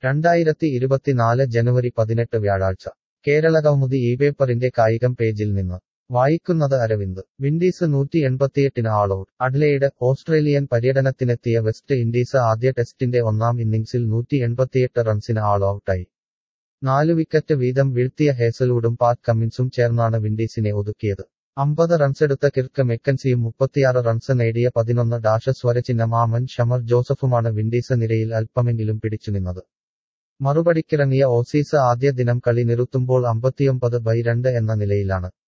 രണ്ടായിരത്തി ഇരുപത്തിനാല് ജനുവരി പതിനെട്ട് വ്യാഴാഴ്ച കേരള കൗമുദി ഈ പേപ്പറിന്റെ കായികം പേജിൽ നിന്ന് വായിക്കുന്നത് അരവിന്ദ് വിൻഡീസ് നൂറ്റി എൺപത്തിയെട്ടിന് ആളൌട്ട് അഡ്ലെയ്ഡ് ഓസ്ട്രേലിയൻ പര്യടനത്തിനെത്തിയ വെസ്റ്റ് ഇൻഡീസ് ആദ്യ ടെസ്റ്റിന്റെ ഒന്നാം ഇന്നിംഗ്സിൽ നൂറ്റി എൺപത്തിയെട്ട് റൺസിന് ആൾ ഔട്ടായി നാലു വിക്കറ്റ് വീതം വീഴ്ത്തിയ ഹേസലൂഡും പാറ്റ് കമ്മിൻസും ചേർന്നാണ് വിൻഡീസിനെ ഒതുക്കിയത് അമ്പത് റൺസെടുത്ത കിർക്ക് മെക്കൻസിയും മുപ്പത്തിയാറ് റൺസ് നേടിയ പതിനൊന്ന് ഡാഷ് സ്വരചിഹ്നം ആമൻ ഷമർ ജോസഫുമാണ് വിൻഡീസ് നിരയിൽ അല്പമെങ്കിലും പിടിച്ചുനിന്നത് മറുപടിക്കിറങ്ങിയ ഓസീസ് ആദ്യ ദിനം കളി നിറുത്തുമ്പോൾ അമ്പത്തിയൊമ്പത് ബൈ രണ്ട് എന്ന നിലയിലാണ്